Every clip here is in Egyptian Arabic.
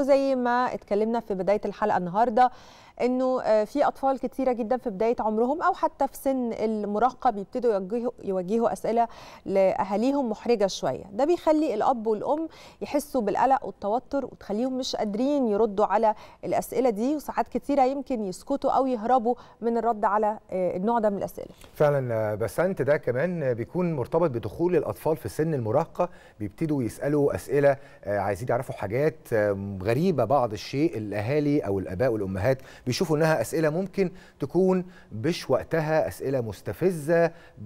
برضو زي ما اتكلمنا في بدايه الحلقه النهارده انه آه، في اطفال كتيره جدا في بدايه عمرهم او حتى في سن المراهقه بيبتدوا يوجهوا يوجهوا اسئله لاهاليهم محرجه شويه ده بيخلي الاب والام يحسوا بالقلق والتوتر وتخليهم مش قادرين يردوا على الاسئله دي وساعات كتيره يمكن يسكتوا او يهربوا من الرد على آه، النوع ده من الاسئله فعلا آه، بسنت ده كمان آه، بيكون مرتبط بدخول الاطفال في سن المراهقه بيبتدوا يسالوا اسئله آه، عايزين يعرفوا حاجات آه، غريبه بعض الشيء الاهالي او الاباء والامهات بيشوفوا انها اسئله ممكن تكون مش وقتها اسئله مستفزه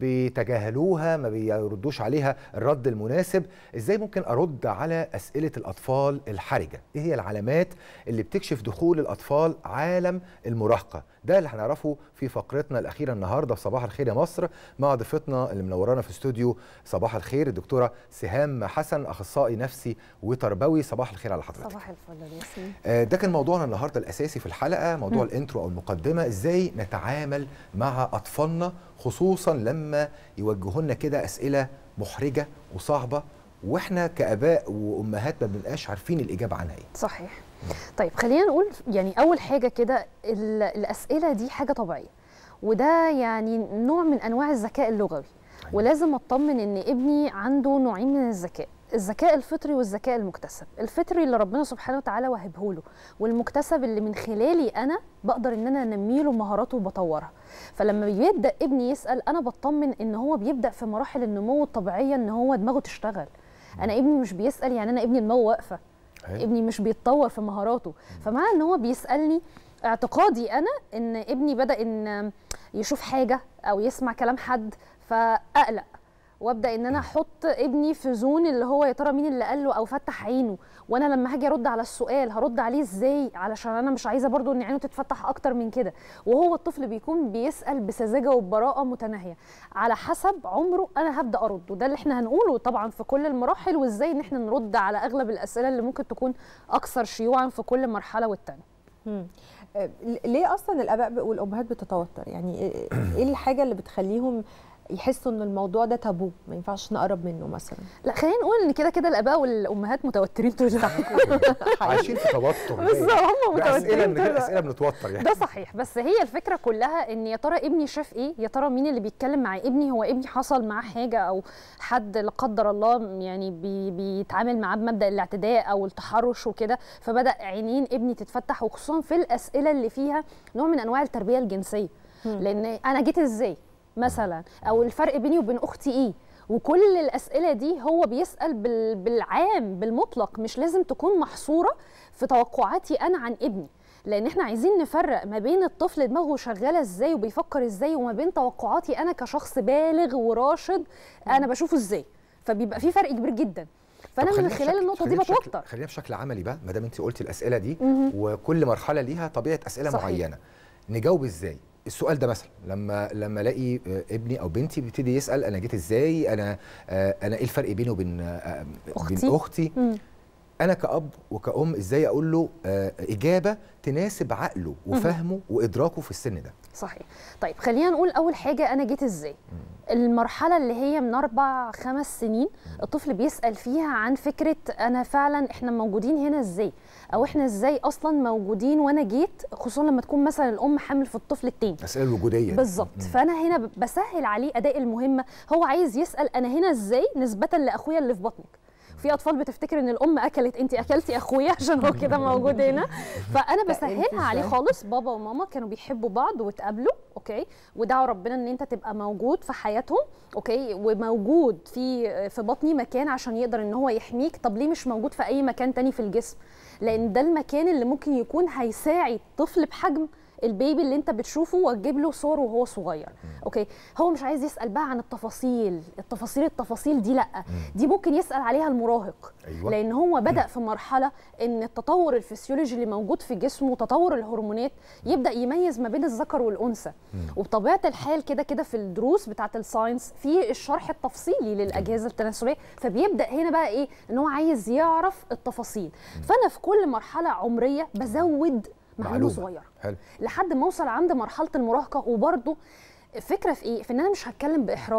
بيتجاهلوها ما بيردوش عليها الرد المناسب ازاي ممكن ارد على اسئله الاطفال الحرجه ايه هي العلامات اللي بتكشف دخول الاطفال عالم المراهقه ده اللي هنعرفه في فقرتنا الاخيره النهارده في صباح الخير يا مصر مع ضيفتنا اللي منورانا في استوديو صباح الخير الدكتوره سهام حسن اخصائي نفسي وتربوي صباح الخير على حضرتك صباح الفل يا ياسمين آه، ده كان موضوعنا النهارده الاساسي في الحلقه موضوع مم. الانترو او المقدمه ازاي نتعامل مع اطفالنا خصوصا لما يوجهوا لنا كده اسئله محرجه وصعبه واحنا كاباء وامهات ما بنبقاش عارفين الاجابه عنها ايه صحيح طيب خلينا نقول يعني اول حاجه كده ال- الاسئله دي حاجه طبيعيه وده يعني نوع من انواع الذكاء اللغوي ولازم اطمن ان ابني عنده نوعين من الذكاء الذكاء الفطري والذكاء المكتسب الفطري اللي ربنا سبحانه وتعالى وهبه له والمكتسب اللي من خلالي انا بقدر ان انا انمي له مهاراته وبطورها فلما بيبدا ابني يسال انا بطمن ان هو بيبدا في مراحل النمو الطبيعيه ان هو دماغه تشتغل انا ابني مش بيسال يعني انا ابني دماغه واقفه أيوة. ابني مش بيتطور في مهاراته فمعنى ان هو بيسالني اعتقادي انا ان ابني بدا ان يشوف حاجه او يسمع كلام حد فاقلق وابدا ان انا احط ابني في زون اللي هو يا ترى مين اللي قال له او فتح عينه وانا لما هاجي ارد على السؤال هرد عليه ازاي علشان انا مش عايزه برضو ان عينه تتفتح اكتر من كده وهو الطفل بيكون بيسال بسذاجه وبراءه متناهيه على حسب عمره انا هبدا ارد وده اللي احنا هنقوله طبعا في كل المراحل وازاي ان احنا نرد على اغلب الاسئله اللي ممكن تكون اكثر شيوعا في كل مرحله والتانيه مم. آه، ليه اصلا الاباء والامهات بتتوتر يعني ايه إيه الحاجه اللي بتخليهم يحسوا ان الموضوع ده تابو ما ينفعش نقرب منه مثلا لا خلينا نقول ان كده كده الاباء والامهات متوترين طول الوقت عايشين في توتر بالظبط هم باسئله متوترين من طول غير الوقت. اسئله بنتوتر يعني ده صحيح بس هي الفكره كلها ان يا ترى ابني شاف ايه يا ترى مين اللي بيتكلم مع ابني هو ابني حصل معاه حاجه او حد لا قدر الله يعني بي بيتعامل معاه بمبدا الاعتداء او التحرش وكده فبدا عينين ابني تتفتح وخصوصا في الاسئله اللي فيها نوع من انواع التربيه الجنسيه لان انا جيت ازاي مثلا او الفرق بيني وبين اختي ايه وكل الاسئله دي هو بيسال بال- بالعام بالمطلق مش لازم تكون محصوره في توقعاتي انا عن ابني لان احنا عايزين نفرق ما بين الطفل دماغه شغاله ازاي وبيفكر ازاي وما بين توقعاتي انا كشخص بالغ وراشد انا بشوفه ازاي فبيبقى في فرق كبير جدا فانا طب من خلينا في خلال شكل- النقطه دي خلينا في شكل- بتوتر خلينا بشكل عملي بقى ما دام انت قلتي الاسئله دي مهم. وكل مرحله ليها طبيعه اسئله صحيح. معينه نجاوب ازاي السؤال ده مثلا لما لما الاقي آه، ابني او بنتي بيبتدي يسال انا جيت ازاي انا آه، انا ايه الفرق بيني وبين آه، أختي. بين اختي مم. انا كاب وكأم ازاي اقول له آه، اجابه تناسب عقله وفهمه وادراكه في السن ده صحيح طيب خلينا نقول اول حاجه انا جيت ازاي المرحله اللي هي من اربع خمس سنين الطفل بيسال فيها عن فكره انا فعلا احنا موجودين هنا ازاي او احنا ازاي اصلا موجودين وانا جيت خصوصا لما تكون مثلا الام حامل في الطفل التاني الاسئله الوجوديه بالظبط فانا هنا ب- بسهل عليه اداء المهمه هو عايز يسال انا هنا ازاي نسبه لاخويا اللي في بطنك في اطفال بتفتكر ان الام اكلت انت اكلتي اخويا عشان هو كده موجود هنا فانا لا، بسهلها أنت عليه إزاي؟ خالص بابا وماما كانوا بيحبوا بعض واتقابلوا اوكي ودعوا ربنا ان انت تبقى موجود في حياتهم اوكي وموجود في في بطني مكان عشان يقدر ان هو يحميك طب ليه مش موجود في اي مكان تاني في الجسم لان ده المكان اللي ممكن يكون هيساعد طفل بحجم البيبي اللي انت بتشوفه وتجيب له صور وهو صغير اوكي هو مش عايز يسال بقى عن التفاصيل التفاصيل التفاصيل دي لا دي ممكن يسال عليها المراهق أيوة. لان هو بدا في مرحله ان التطور الفسيولوجي اللي موجود في جسمه وتطور الهرمونات يبدا يميز ما بين الذكر والانثى وبطبيعه الحال كده كده في الدروس بتاعه الساينس في الشرح التفصيلي للاجهزه التناسليه فبيبدا هنا بقى ايه ان هو عايز يعرف التفاصيل فانا في كل مرحله عمريه بزود معلومه معلومة. صغيره حلو لحد ما اوصل عند مرحله المراهقه وبرده فكره في ايه في ان انا مش هتكلم باحراج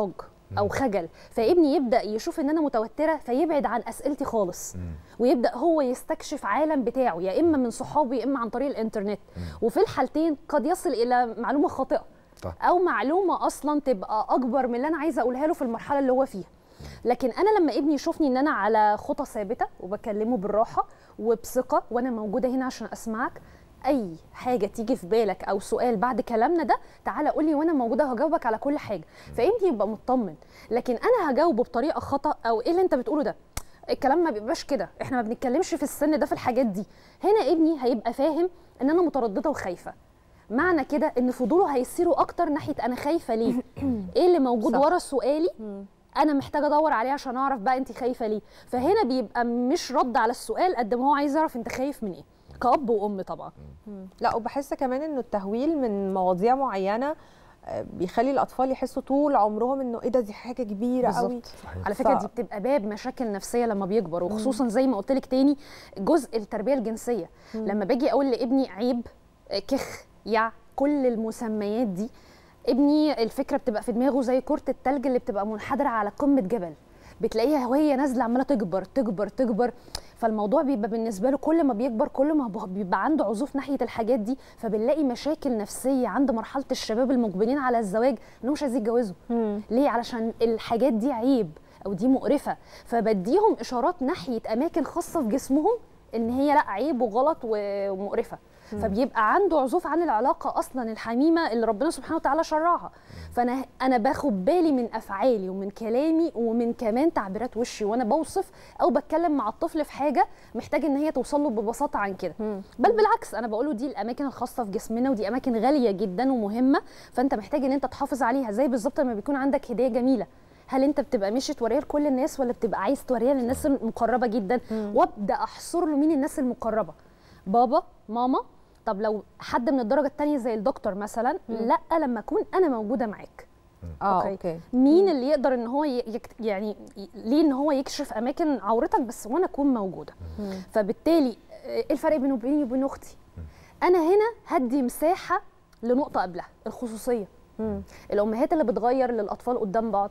او خجل فابني يبدا يشوف ان انا متوتره فيبعد عن اسئلتي خالص ويبدا هو يستكشف عالم بتاعه يا اما من صحابه يا اما عن طريق الانترنت وفي الحالتين قد يصل الى معلومه خاطئه صح. او معلومه اصلا تبقى اكبر من اللي انا عايزه اقولها له في المرحله اللي هو فيها لكن انا لما ابني يشوفني ان انا على خطى ثابته وبكلمه بالراحه وبثقه وانا موجوده هنا عشان اسمعك اي حاجه تيجي في بالك او سؤال بعد كلامنا ده تعالى قول لي وانا موجوده هجاوبك على كل حاجه فابني يبقى مطمن لكن انا هجاوبه بطريقه خطا او ايه اللي انت بتقوله ده الكلام ما بيبقاش كده احنا ما بنتكلمش في السن ده في الحاجات دي هنا ابني هيبقى فاهم ان انا متردده وخايفه معنى كده ان فضوله هيصيروا اكتر ناحيه انا خايفه ليه ايه اللي موجود صح. ورا سؤالي انا محتاجه ادور عليه عشان اعرف بقى انت خايفه ليه فهنا بيبقى مش رد على السؤال قد ما هو عايز يعرف انت خايف من ايه كأب وأم طبعا لا وبحس كمان انه التهويل من مواضيع معينه آه، بيخلي الاطفال يحسوا طول عمرهم انه ايه ده دي حاجه كبيره قوي بالظبط. على فكره ف- دي بتبقى باب مشاكل نفسيه لما بيكبر وخصوصا زي ما قلت لك تاني جزء التربيه الجنسيه لما باجي اقول لابني عيب آه، كخ يع كل المسميات دي ابني الفكره بتبقى في دماغه زي كره التلج اللي بتبقى منحدره على قمه جبل بتلاقيها وهي نازله عماله تكبر تكبر تكبر فالموضوع بيبقى بالنسبه له كل ما بيكبر كل ما هو بيبقى عنده عزوف ناحيه الحاجات دي فبنلاقي مشاكل نفسيه عند مرحله الشباب المقبلين على الزواج انهم مش عايزين يتجوزوا ليه علشان الحاجات دي عيب او دي مقرفه فبديهم اشارات ناحيه اماكن خاصه في جسمهم ان هي لا عيب وغلط و- ومقرفه فبيبقى عنده عزوف عن العلاقه اصلا الحميمه اللي ربنا سبحانه وتعالى شرعها فانا انا باخد بالي من افعالي ومن كلامي ومن كمان تعبيرات وشي وانا بوصف او بتكلم مع الطفل في حاجه محتاج ان هي توصل له ببساطه عن كده بل بالعكس انا بقوله دي الاماكن الخاصه في جسمنا ودي اماكن غاليه جدا ومهمه فانت محتاج ان انت تحافظ عليها زي بالظبط لما بيكون عندك هديه جميله هل انت بتبقى ماشي توريها لكل الناس ولا بتبقى عايز توريها للناس المقربه جدا وابدا احصر له مين الناس المقربه بابا ماما طب لو حد من الدرجه الثانيه زي الدكتور مثلا لا لما اكون انا موجوده معاك اه أوكي. اوكي مين اللي يقدر ان هو ي- يكت... يعني ي- ليه ان هو يكشف اماكن عورتك بس وانا اكون موجوده فبالتالي آه، ايه الفرق بينه وبيني وبين اختي انا هنا هدي مساحه لنقطه قبلها الخصوصيه الامهات اللي بتغير للاطفال قدام بعض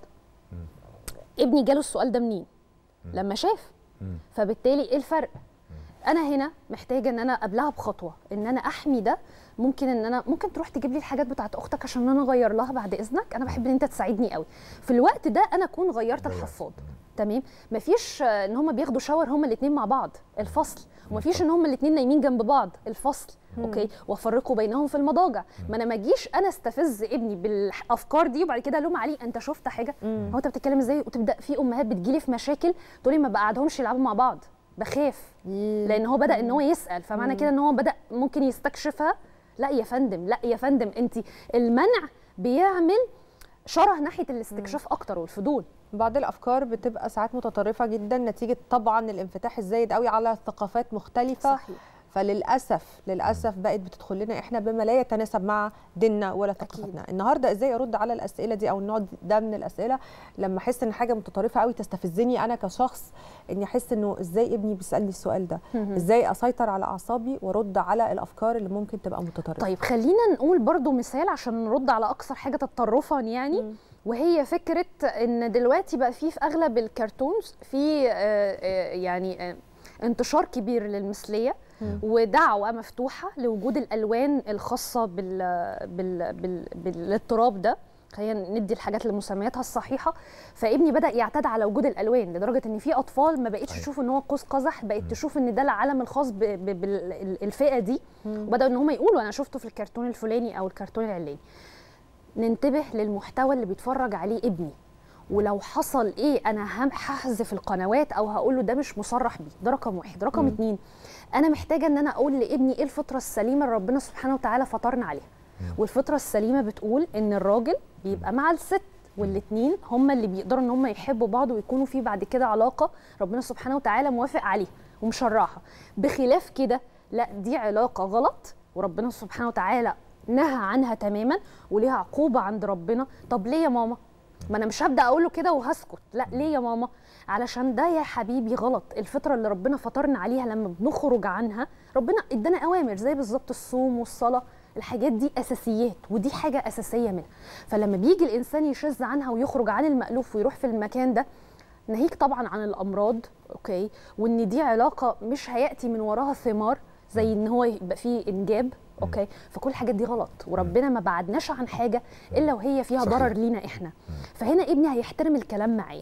ابني جاله السؤال ده منين لما شاف فبالتالي ايه الفرق انا هنا محتاجه ان انا قبلها بخطوه ان انا احمي ده ممكن ان انا ممكن تروح تجيب لي الحاجات بتاعت اختك عشان انا اغير لها بعد اذنك انا بحب ان انت تساعدني قوي في الوقت ده انا اكون غيرت الحفاض تمام مفيش آه، ان هما بياخدوا شاور هما الاثنين مع بعض الفصل ومفيش ان هما الاثنين نايمين جنب بعض الفصل اوكي وافرقوا بينهم في المضاجع ما انا ما اجيش انا استفز ابني بالافكار دي وبعد كده الوم عليه انت شفت حاجه هو انت بتتكلم ازاي وتبدا في امهات بتجيلي في مشاكل تقولي ما بقعدهمش يلعبوا مع بعض بخاف لان هو بدا ان هو يسال فمعنى كده ان هو بدا ممكن يستكشفها لا يا فندم لا يا فندم انت المنع بيعمل شره ناحيه الاستكشاف اكتر والفضول بعض الافكار بتبقى ساعات متطرفه جدا نتيجه طبعا الانفتاح الزايد قوي على ثقافات مختلفه صحيح. فللاسف للاسف بقت بتدخل لنا احنا بما لا يتناسب مع ديننا ولا ثقافتنا النهارده ازاي ارد على الاسئله دي او النوع ده من الاسئله لما احس ان حاجه متطرفه قوي تستفزني انا كشخص اني احس انه ازاي ابني بيسالني السؤال ده ازاي اسيطر على اعصابي وارد على الافكار اللي ممكن تبقى متطرفه طيب خلينا نقول برضو مثال عشان نرد على اكثر حاجه تطرفا يعني وهي فكره ان دلوقتي بقى في في اغلب الكرتونز في آه، آه، يعني آه، انتشار كبير للمثليه ودعوه مفتوحه لوجود الالوان الخاصه بال بال بال بالاضطراب ده خلينا ندي الحاجات لمسمياتها الصحيحه فابني بدا يعتاد على وجود الالوان لدرجه ان في اطفال ما بقتش صحيح. تشوف ان هو قوس قزح بقت تشوف ان ده العالم الخاص بالفئه دي وبداوا ان هم يقولوا انا شفته في الكرتون الفلاني او الكرتون العلاني ننتبه للمحتوى اللي بيتفرج عليه ابني ولو حصل ايه انا هم- هحذف القنوات او هقول له ده مش مصرح بيه ده رقم واحد رقم اتنين انا محتاجه ان انا اقول لابني ايه الفطره السليمه اللي ربنا سبحانه وتعالى فطرنا عليها والفطره السليمه بتقول ان الراجل بيبقى مع الست والاتنين هما اللي بيقدروا ان هما يحبوا بعض ويكونوا في بعد كده علاقه ربنا سبحانه وتعالى موافق عليها ومشرعها بخلاف كده لا دي علاقه غلط وربنا سبحانه وتعالى نهى عنها تماما وليها عقوبه عند ربنا طب ليه يا ماما ما انا مش هبدا اقول له كده وهسكت لا ليه يا ماما علشان ده يا حبيبي غلط الفطره اللي ربنا فطرنا عليها لما بنخرج عنها ربنا ادانا اوامر زي بالظبط الصوم والصلاه الحاجات دي اساسيات ودي حاجه اساسيه منها فلما بيجي الانسان يشذ عنها ويخرج عن المالوف ويروح في المكان ده ناهيك طبعا عن الامراض اوكي وان دي علاقه مش هياتي من وراها ثمار زي ان هو يبقى فيه انجاب اوكي فكل الحاجات دي غلط وربنا ما بعدناش عن حاجه الا وهي فيها صحيح. ضرر لينا احنا فهنا ابني هيحترم الكلام معايا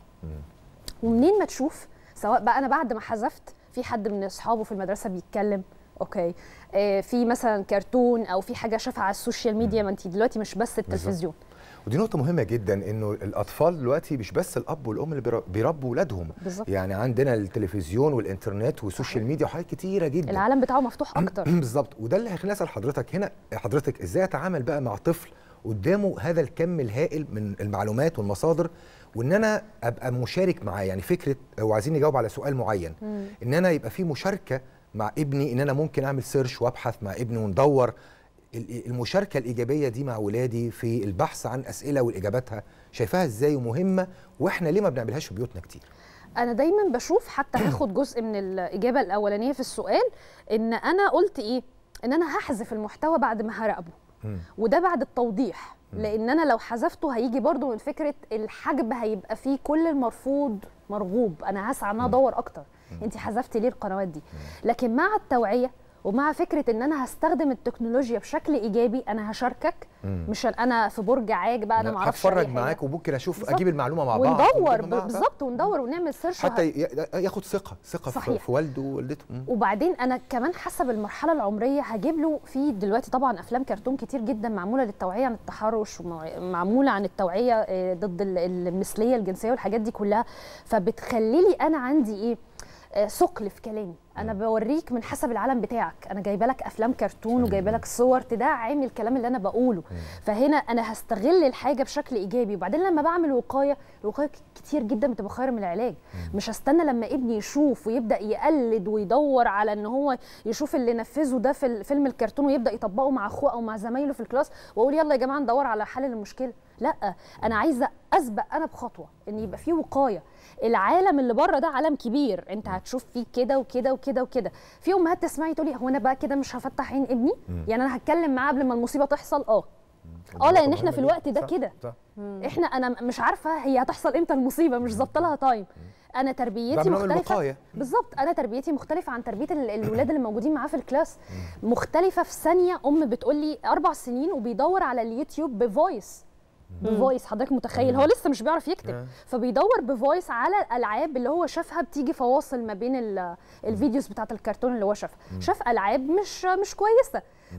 ومنين ما تشوف سواء بقى انا بعد ما حذفت في حد من اصحابه في المدرسه بيتكلم اوكي آه في مثلا كرتون او في حاجه شافها على السوشيال ميديا ما انت دلوقتي مش بس التلفزيون ودي نقطة مهمة جدا انه الاطفال دلوقتي مش بس الاب والام اللي بير- بيربوا ولادهم بالظبط. يعني عندنا التلفزيون والانترنت والسوشيال ميديا وحاجات كتيرة جدا العالم بتاعه مفتوح اكتر بالظبط وده اللي هيخليني اسال حضرتك هنا حضرتك ازاي اتعامل بقى مع طفل قدامه هذا الكم الهائل من المعلومات والمصادر وان انا ابقى مشارك معاه يعني فكره وعايزين نجاوب على سؤال معين ان انا يبقى في مشاركه مع ابني ان انا ممكن اعمل سيرش وابحث مع ابني وندور ال- المشاركه الايجابيه دي مع ولادي في البحث عن اسئله واجاباتها شايفاها ازاي ومهمه واحنا ليه ما بنعملهاش في بيوتنا كتير انا دايما بشوف حتى هاخد جزء من الاجابه الاولانيه في السؤال ان انا قلت ايه ان انا هحذف المحتوى بعد ما هراقبه مم. وده بعد التوضيح لان انا لو حذفته هيجي برضو من فكره الحجب هيبقى فيه كل المرفوض مرغوب انا هسعى ان أنا ادور اكتر انت حذفتي ليه القنوات دي لكن مع التوعيه ومع فكره ان انا هستخدم التكنولوجيا بشكل ايجابي انا هشاركك مم. مش انا في برج عاج بقى انا ما اعرفش هتفرج أي حاجة. معاك وممكن اشوف بالظبط. اجيب المعلومه مع بعض وندور ونجيبها مع بعض. بالظبط وندور ونعمل سيرش حتى ي- ياخد ثقه ثقه في, صحيح. في والده ووالدته مم. وبعدين انا كمان حسب المرحله العمريه هجيب له في دلوقتي طبعا افلام كرتون كتير جدا معموله للتوعيه عن التحرش ومعموله عن التوعيه آه، ضد ال- المثليه الجنسيه والحاجات دي كلها فبتخلي لي انا عندي ايه آه، ثقل في كلامي انا بوريك من حسب العالم بتاعك انا جايبه لك افلام كرتون وجايبه لك صور تدعم الكلام اللي انا بقوله فهنا انا هستغل الحاجه بشكل ايجابي وبعدين لما بعمل وقايه الوقايه كتير جدا بتبقى خير من العلاج مش هستنى لما ابني يشوف ويبدا يقلد ويدور على ان هو يشوف اللي نفذه ده في فيلم الكرتون ويبدا يطبقه مع اخوه او مع زمايله في الكلاس واقول يلا يا جماعه ندور على حل المشكله لا انا عايزه اسبق انا بخطوه ان يبقى في وقايه العالم اللي بره ده عالم كبير انت هتشوف فيه كده وكده وكده وكده في امهات تسمعي تقولي هو انا بقى كده مش هفتح عين ابني يعني انا هتكلم معاه قبل ما المصيبه تحصل اه اه لان احنا في الوقت ده صح، كده صح. احنا انا مش عارفه هي هتحصل امتى المصيبه مش ظابطه لها تايم انا تربيتي بعمل نوع من مختلفه الوقاية. بالظبط انا تربيتي مختلفه عن تربيه ال- الولاد اللي موجودين معاه في الكلاس مختلفه في ثانيه ام بتقول لي اربع سنين وبيدور على اليوتيوب بفويس بفويس حضرتك متخيل هو لسه مش بيعرف يكتب مم. فبيدور بفويس على الالعاب اللي هو شافها بتيجي فواصل ما بين ال- الفيديوز بتاعت الكرتون اللي هو شافها شاف العاب مش مش كويسه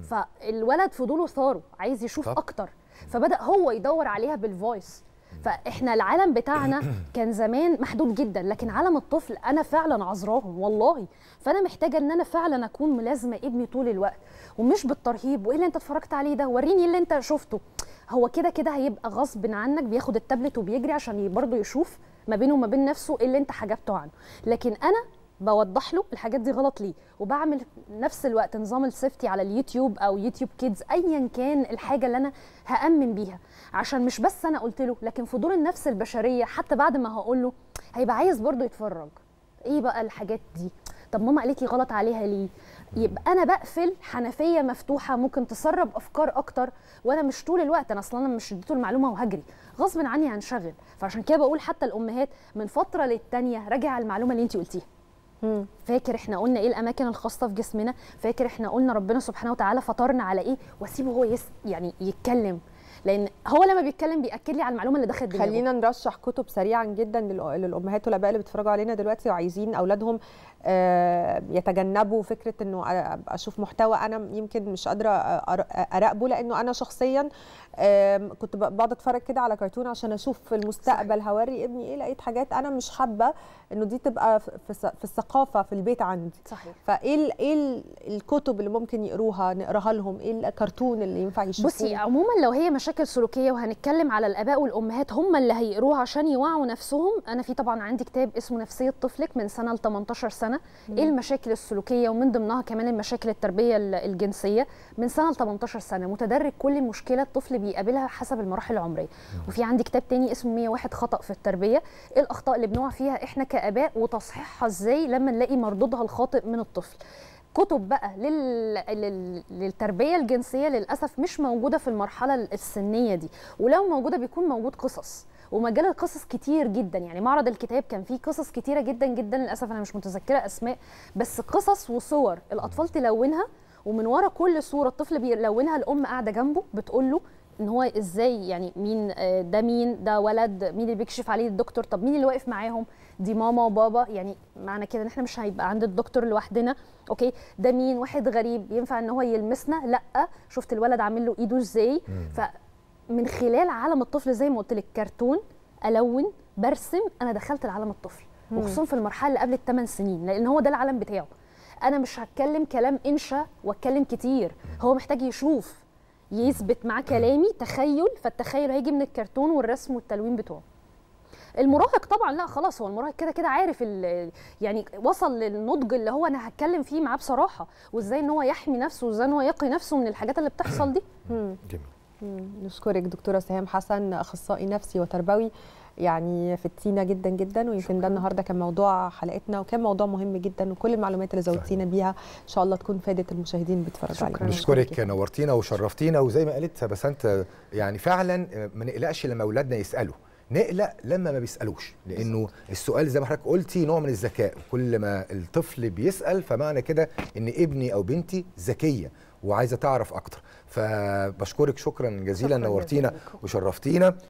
فالولد فضوله ثاره عايز يشوف طب. اكتر فبدا هو يدور عليها بالفويس فاحنا العالم بتاعنا كان زمان محدود جدا لكن عالم الطفل انا فعلا عذراهم والله فانا محتاجه ان انا فعلا اكون ملازمه ابني طول الوقت ومش بالترهيب وايه اللي انت اتفرجت عليه ده وريني إيه اللي انت شفته هو كده كده هيبقى غصب عنك بياخد التابلت وبيجري عشان برضه يشوف ما بينه وما بين نفسه ايه اللي انت حجبته عنه لكن انا بوضح له الحاجات دي غلط ليه وبعمل نفس الوقت نظام السيفتي على اليوتيوب او يوتيوب كيدز ايا كان الحاجه اللي انا هامن بيها عشان مش بس انا قلت له لكن فضول النفس البشريه حتى بعد ما هقول له هيبقى عايز برضه يتفرج ايه بقى الحاجات دي طب ماما قالت لي غلط عليها ليه يبقى انا بقفل حنفيه مفتوحه ممكن تسرب افكار اكتر وانا مش طول الوقت انا اصلا أنا مش اديته المعلومه وهجري غصب عني هنشغل فعشان كده بقول حتى الامهات من فتره للتانيه راجع على المعلومه اللي انت قلتيها مم. فاكر احنا قلنا ايه الاماكن الخاصه في جسمنا فاكر احنا قلنا ربنا سبحانه وتعالى فطرنا على ايه واسيبه هو يس يعني يتكلم لان هو لما بيتكلم بياكد لي على المعلومه اللي دخلت دماغه خلينا نرشح كتب سريعا جدا للأ- للامهات والاباء اللي بيتفرجوا علينا دلوقتي وعايزين اولادهم آه، يتجنبوا فكره انه أ- اشوف محتوى انا يمكن مش قادره أر- اراقبه لانه انا شخصيا آم، كنت ب- بقعد اتفرج كده على كرتون عشان اشوف في المستقبل هوري ابني ايه لقيت حاجات انا مش حابه انه دي تبقى في في الث- في الثقافه في البيت عندي صحيح فايه ال- ايه ال- الكتب اللي ممكن يقروها نقراها لهم ايه الكرتون اللي ينفع يشوفوه بصي عموما لو هي مشاكل سلوكيه وهنتكلم على الاباء والامهات هم اللي هيقروها عشان يوعوا نفسهم انا في طبعا عندي كتاب اسمه نفسيه طفلك من سنه ل 18 سنه ايه المشاكل السلوكيه ومن ضمنها كمان المشاكل التربيه ال- الجنسيه من سنه ل 18 سنه متدرج كل مشكله الطفل بيقابلها حسب المراحل العمريه وفي عندي كتاب تاني اسمه 101 خطا في التربيه ايه الاخطاء اللي بنقع فيها احنا كاباء وتصحيحها ازاي لما نلاقي مردودها الخاطئ من الطفل كتب بقى لل... لل... للتربيه الجنسيه للاسف مش موجوده في المرحله السنيه دي ولو موجوده بيكون موجود قصص ومجال القصص كتير جدا يعني معرض الكتاب كان فيه قصص كتيره جدا جدا للاسف انا مش متذكره اسماء بس قصص وصور الاطفال تلونها ومن ورا كل صوره الطفل بيلونها الام قاعده جنبه بتقول له ان هو ازاي يعني مين آه، ده مين ده ولد مين اللي بيكشف عليه الدكتور طب مين اللي واقف معاهم دي ماما وبابا يعني معنى كده ان احنا مش هيبقى عند الدكتور لوحدنا اوكي ده مين واحد غريب ينفع ان هو يلمسنا لا شفت الولد عامل له ايده ازاي فمن خلال عالم الطفل زي ما قلت لك كرتون الون برسم انا دخلت لعالم الطفل وخصوصا في المرحله اللي قبل الثمان سنين لان هو ده العالم بتاعه انا مش هتكلم كلام انشا واتكلم كتير هو محتاج يشوف يثبت معاه كلامي تخيل فالتخيل هيجي من الكرتون والرسم والتلوين بتوعه المراهق طبعا لا خلاص هو المراهق كده كده عارف ال- يعني وصل للنضج اللي هو انا هتكلم فيه معاه بصراحه وازاي ان هو يحمي نفسه وازاي ان هو يقي نفسه من الحاجات اللي بتحصل دي مم. جميل مم. نشكرك دكتوره سهام حسن اخصائي نفسي وتربوي يعني فدتينا جدا جدا ويمكن ده النهارده كان موضوع حلقتنا وكان موضوع مهم جدا وكل المعلومات اللي زودتينا بيها ان شاء الله تكون فادت المشاهدين اللي بيتفرجوا شكراً. علينا نشكرك نورتينا وشرفتينا وزي ما قالت بسنت يعني فعلا ما نقلقش لما اولادنا يسالوا نقلق لما ما بيسالوش لانه السؤال زي ما حضرتك قلتي نوع من الذكاء كل ما الطفل بيسال فمعنى كده ان ابني او بنتي ذكيه وعايزه تعرف اكتر فبشكرك شكرا جزيلا شكراً نورتينا جزيلاً لكم. وشرفتينا